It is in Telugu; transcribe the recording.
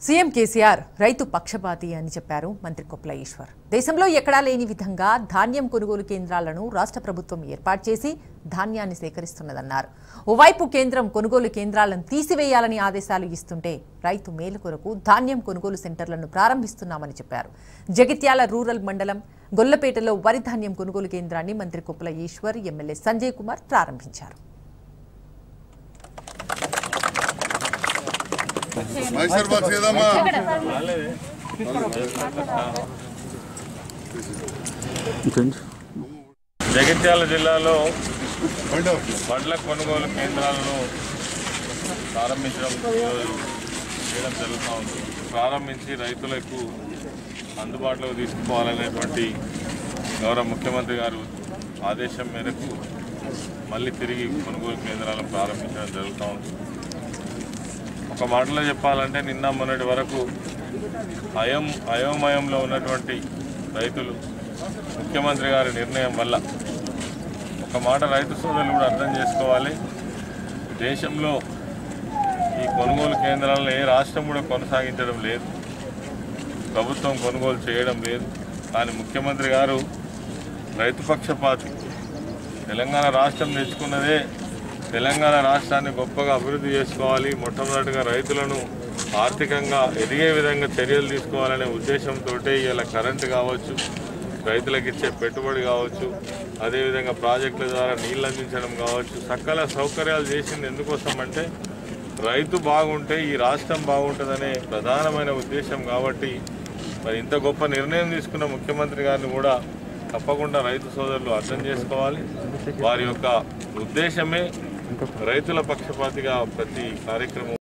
సీఎం కేసీఆర్ రైతు పక్షపాతి అని చెప్పారు మంత్రి కొప్పుల ఈశ్వర్ దేశంలో ఎక్కడా లేని విధంగా ధాన్యం కొనుగోలు కేంద్రాలను రాష్ట్ర ప్రభుత్వం ఏర్పాటు చేసి ధాన్యాన్ని సేకరిస్తున్నదన్నారు ఓవైపు కేంద్రం కొనుగోలు కేంద్రాలను తీసివేయాలని ఆదేశాలు ఇస్తుంటే రైతు మేలు కొరకు ధాన్యం కొనుగోలు సెంటర్లను ప్రారంభిస్తున్నామని చెప్పారు జగిత్యాల రూరల్ మండలం గొల్లపేటలో వరి ధాన్యం కొనుగోలు కేంద్రాన్ని మంత్రి కొప్పుల ఈశ్వర్ ఎమ్మెల్యే సంజయ్ కుమార్ ప్రారంభించారు మైసూర్ బాక్స్ ఏదమ్మా జగిత్యాల జిల్లాలో బండి వడ్ల కొనుగోలు కేంద్రాలను ప్రారంభించడం ఈరోజు చేయడం జరుగుతూ ఉంది ప్రారంభించి రైతులకు అందుబాటులోకి తీసుకుపోవాలనేటువంటి గౌరవ ముఖ్యమంత్రి గారు ఆదేశం మేరకు మళ్ళీ తిరిగి కొనుగోలు కేంద్రాలను ప్రారంభించడం జరుగుతూ ఉంది ఒక మాటలో చెప్పాలంటే నిన్న మొన్నటి వరకు అయం అయోమయంలో ఉన్నటువంటి రైతులు ముఖ్యమంత్రి గారి నిర్ణయం వల్ల ఒక మాట రైతు సోదరులు కూడా అర్థం చేసుకోవాలి దేశంలో ఈ కొనుగోలు కేంద్రాలను ఏ రాష్ట్రం కూడా కొనసాగించడం లేదు ప్రభుత్వం కొనుగోలు చేయడం లేదు కానీ ముఖ్యమంత్రి గారు రైతు పక్షపాతి తెలంగాణ రాష్ట్రం తెచ్చుకున్నదే తెలంగాణ రాష్ట్రాన్ని గొప్పగా అభివృద్ధి చేసుకోవాలి మొట్టమొదటిగా రైతులను ఆర్థికంగా ఎదిగే విధంగా చర్యలు తీసుకోవాలనే ఉద్దేశంతో ఇలా కరెంటు కావచ్చు రైతులకు ఇచ్చే పెట్టుబడి కావచ్చు అదేవిధంగా ప్రాజెక్టుల ద్వారా నీళ్ళు అందించడం కావచ్చు సకల సౌకర్యాలు చేసింది ఎందుకోసం అంటే రైతు బాగుంటే ఈ రాష్ట్రం బాగుంటుందనే ప్రధానమైన ఉద్దేశం కాబట్టి మరి ఇంత గొప్ప నిర్ణయం తీసుకున్న ముఖ్యమంత్రి గారిని కూడా తప్పకుండా రైతు సోదరులు అర్థం చేసుకోవాలి వారి యొక్క ఉద్దేశమే రైతుల పక్షపాతిగా ప్రతి కార్యక్రమం